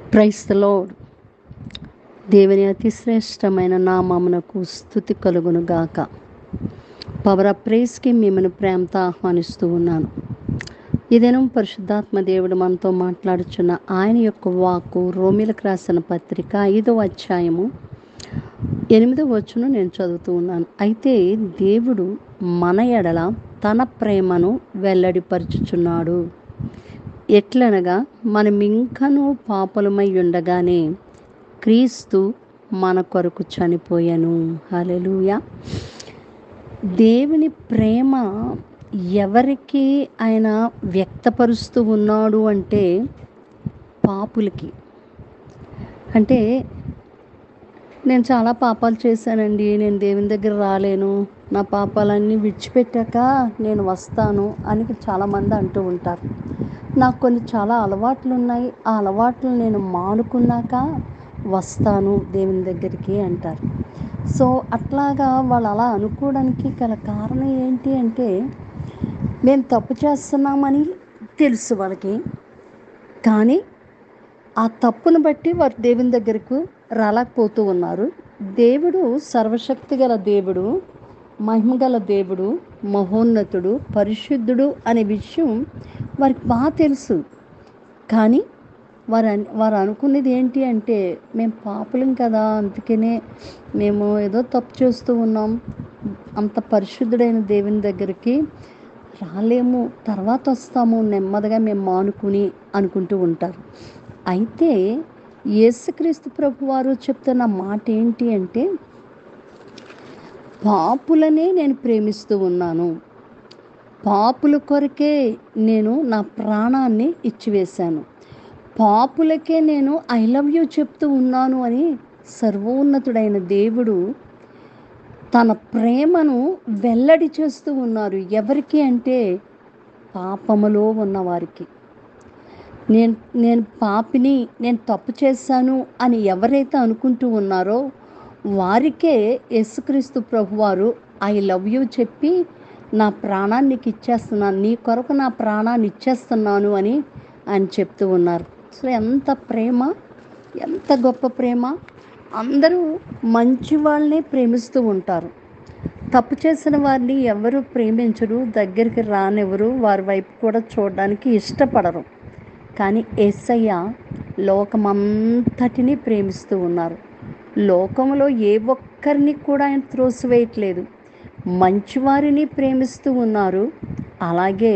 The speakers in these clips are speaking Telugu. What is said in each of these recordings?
ప్రైస్ ద లోడ్ దేవుని అతి శ్రేష్టమైన నామమునకు స్థుతి కలుగును గాక పవర్ ఆఫ్ ప్రేస్కి మిమ్మల్ని ప్రేమతో ఆహ్వానిస్తూ ఉన్నాను ఈ దినం పరిశుద్ధాత్మ దేవుడు మనతో మాట్లాడుచున్న ఆయన యొక్క వాక్కు రోమిలకు రాసిన పత్రిక ఐదో అధ్యాయము ఎనిమిదో వచ్చును నేను చదువుతూ ఉన్నాను అయితే దేవుడు మన ఎడల తన ప్రేమను వెల్లడిపరుచుచున్నాడు ఎట్లనగా మనం ఇంకనూ పాపలమై ఉండగానే క్రీస్తు మన కొరకు చనిపోయాను హల్లెలూయా దేవుని ప్రేమ ఎవరికి ఆయన వ్యక్తపరుస్తూ ఉన్నాడు అంటే పాపులకి అంటే నేను చాలా పాపాలు చేశానండి నేను దేవుని దగ్గర రాలేను నా పాపాలన్నీ విడిచిపెట్టాక నేను వస్తాను అని చాలామంది అంటూ ఉంటారు నాకు కొన్ని చాలా అలవాట్లు ఉన్నాయి ఆ అలవాట్లు నేను మానుకున్నాక వస్తాను దేవుని దగ్గరికి అంటారు సో అట్లాగా వాళ్ళు అలా అనుకోవడానికి గల కారణం ఏంటి అంటే మేము తప్పు చేస్తున్నామని తెలుసు వాళ్ళకి కానీ ఆ తప్పును బట్టి వారు దేవుని దగ్గరకు రాలేకపోతూ ఉన్నారు దేవుడు సర్వశక్తి గల దేవుడు మహిమగల దేవుడు మహోన్నతుడు పరిశుద్ధుడు అనే విషయం వారికి బాగా తెలుసు కానీ వారు అన్- వారు అనుకునేది ఏంటి అంటే మేము పాపులం కదా అందుకనే మేము ఏదో తప్పు చేస్తూ ఉన్నాం అంత పరిశుద్ధుడైన దేవుని దగ్గరికి రాలేము తర్వాత వస్తాము నెమ్మదిగా మేము మానుకుని అనుకుంటూ ఉంటారు అయితే యేసుక్రీస్తు ప్రభు వారు చెప్తున్న మాట ఏంటి అంటే పాపులనే నేను ప్రేమిస్తూ ఉన్నాను పాపుల కొరకే నేను నా ప్రాణాన్ని ఇచ్చివేశాను పాపులకే నేను ఐ లవ్ యూ చెప్తూ ఉన్నాను అని సర్వోన్నతుడైన దేవుడు తన ప్రేమను వెల్లడి చేస్తూ ఉన్నారు ఎవరికి అంటే పాపములో ఉన్నవారికి నేను నేను పాపిని నేను తప్పు చేశాను అని ఎవరైతే అనుకుంటూ ఉన్నారో వారికే యేసుక్రీస్తు ప్రభువారు ఐ లవ్ యూ చెప్పి నా ప్రాణాన్ని నీకు ఇచ్చేస్తున్నాను నీ కొరకు నా ప్రాణాన్ని ఇచ్చేస్తున్నాను అని ఆయన చెప్తూ ఉన్నారు అసలు ఎంత ప్రేమ ఎంత గొప్ప ప్రేమ అందరూ మంచి వాళ్ళని ప్రేమిస్తూ ఉంటారు తప్పు చేసిన వారిని ఎవరు ప్రేమించరు దగ్గరికి రానివ్వరు వారి వైపు కూడా చూడడానికి ఇష్టపడరు కానీ ఏసయ్య లోకమంతటిని ప్రేమిస్తూ ఉన్నారు లోకంలో ఏ ఒక్కరిని కూడా ఆయన త్రోసివేయట్లేదు మంచివారిని ప్రేమిస్తూ ఉన్నారు అలాగే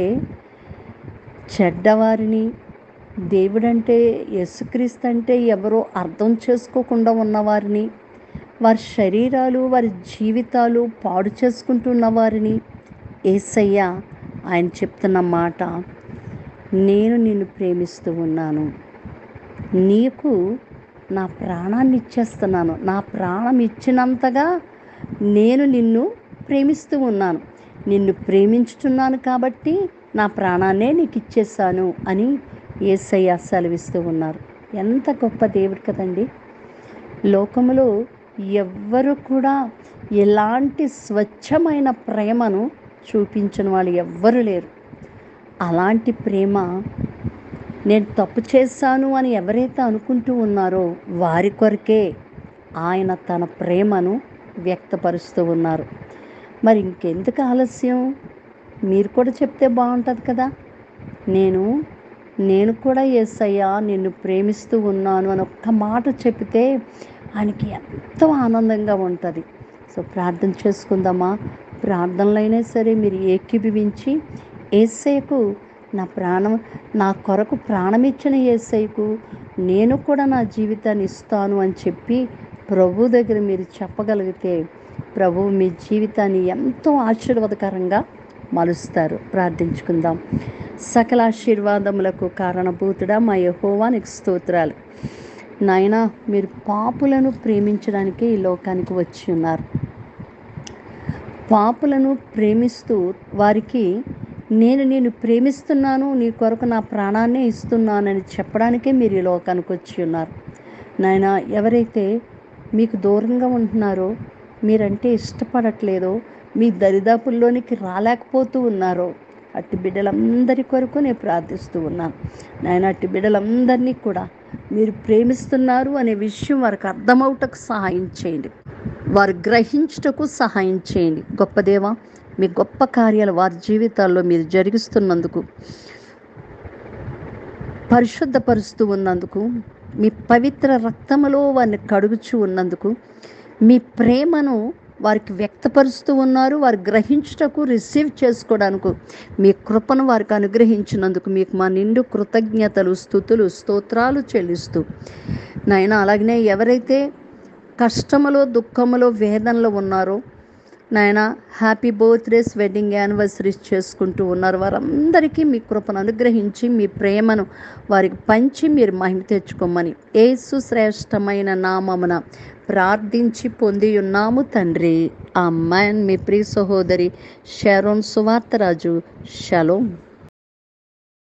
చెడ్డవారిని దేవుడంటే యేసుక్రీస్తు అంటే ఎవరో అర్థం చేసుకోకుండా ఉన్నవారిని వారి శరీరాలు వారి జీవితాలు పాడు చేసుకుంటున్న వారిని ఏసయ్య ఆయన చెప్తున్న మాట నేను నిన్ను ప్రేమిస్తూ ఉన్నాను నీకు నా ప్రాణాన్ని ఇచ్చేస్తున్నాను నా ప్రాణం ఇచ్చినంతగా నేను నిన్ను ప్రేమిస్తూ ఉన్నాను నిన్ను ప్రేమించుతున్నాను కాబట్టి నా ప్రాణాన్నే నీకు ఇచ్చేసాను అని ఏసయ్య సెలవిస్తూ ఉన్నారు ఎంత గొప్ప దేవుడు కదండి లోకములో ఎవ్వరు కూడా ఎలాంటి స్వచ్ఛమైన ప్రేమను చూపించిన వాళ్ళు ఎవ్వరు లేరు అలాంటి ప్రేమ నేను తప్పు చేశాను అని ఎవరైతే అనుకుంటూ ఉన్నారో వారి కొరకే ఆయన తన ప్రేమను వ్యక్తపరుస్తూ ఉన్నారు మరి ఇంకెందుకు ఆలస్యం మీరు కూడా చెప్తే బాగుంటుంది కదా నేను నేను కూడా ఏసయ్యా నిన్ను ప్రేమిస్తూ ఉన్నాను అని ఒక్క మాట చెప్తే ఆయనకి ఎంతో ఆనందంగా ఉంటుంది సో ప్రార్థన చేసుకుందామా ప్రార్థనలైనా సరే మీరు ఏకీభవించి ఏసయ్యకు నా ప్రాణం నా కొరకు ప్రాణమిచ్చిన ఏసయ్యకు నేను కూడా నా జీవితాన్ని ఇస్తాను అని చెప్పి ప్రభు దగ్గర మీరు చెప్పగలిగితే ప్రభు మీ జీవితాన్ని ఎంతో ఆశీర్వాదకరంగా మలుస్తారు ప్రార్థించుకుందాం సకల ఆశీర్వాదములకు కారణభూతుడా మా యహోవానికి స్తోత్రాలు నాయన మీరు పాపులను ప్రేమించడానికి ఈ లోకానికి వచ్చి ఉన్నారు పాపులను ప్రేమిస్తూ వారికి నేను నేను ప్రేమిస్తున్నాను నీ కొరకు నా ప్రాణాన్నే ఇస్తున్నానని చెప్పడానికే మీరు ఈ లోకానికి వచ్చి ఉన్నారు నాయన ఎవరైతే మీకు దూరంగా ఉంటున్నారో మీరంటే ఇష్టపడట్లేదో మీ దరిదాపుల్లోనికి రాలేకపోతూ ఉన్నారో అట్టి బిడ్డలందరి కొరకు నేను ప్రార్థిస్తూ ఉన్నాను నాయన అట్టి బిడ్డలందరినీ కూడా మీరు ప్రేమిస్తున్నారు అనే విషయం వారికి అర్థమవుటకు సహాయం చేయండి వారు గ్రహించుటకు సహాయం చేయండి గొప్ప దేవ మీ గొప్ప కార్యాలు వారి జీవితాల్లో మీరు జరిగిస్తున్నందుకు పరిశుద్ధపరుస్తూ ఉన్నందుకు మీ పవిత్ర రక్తములో వారిని కడుగుచూ ఉన్నందుకు మీ ప్రేమను వారికి వ్యక్తపరుస్తూ ఉన్నారు వారు గ్రహించుటకు రిసీవ్ చేసుకోవడానికి మీ కృపను వారికి అనుగ్రహించినందుకు మీకు మా నిండు కృతజ్ఞతలు స్థుతులు స్తోత్రాలు చెల్లిస్తూ నాయన అలాగనే ఎవరైతే కష్టములో దుఃఖములో వేదనలో ఉన్నారో నాయన హ్యాపీ బర్త్డేస్ వెడ్డింగ్ యానివర్సరీస్ చేసుకుంటూ ఉన్నారు వారందరికీ మీ కృపను అనుగ్రహించి మీ ప్రేమను వారికి పంచి మీరు మహిమ తెచ్చుకోమని ఏసు శ్రేష్టమైన నామమున ప్రార్థించి పొంది ఉన్నాము తండ్రి అమ్మాయి మీ ప్రియ సహోదరి షారోన్ సువార్తరాజు షలోం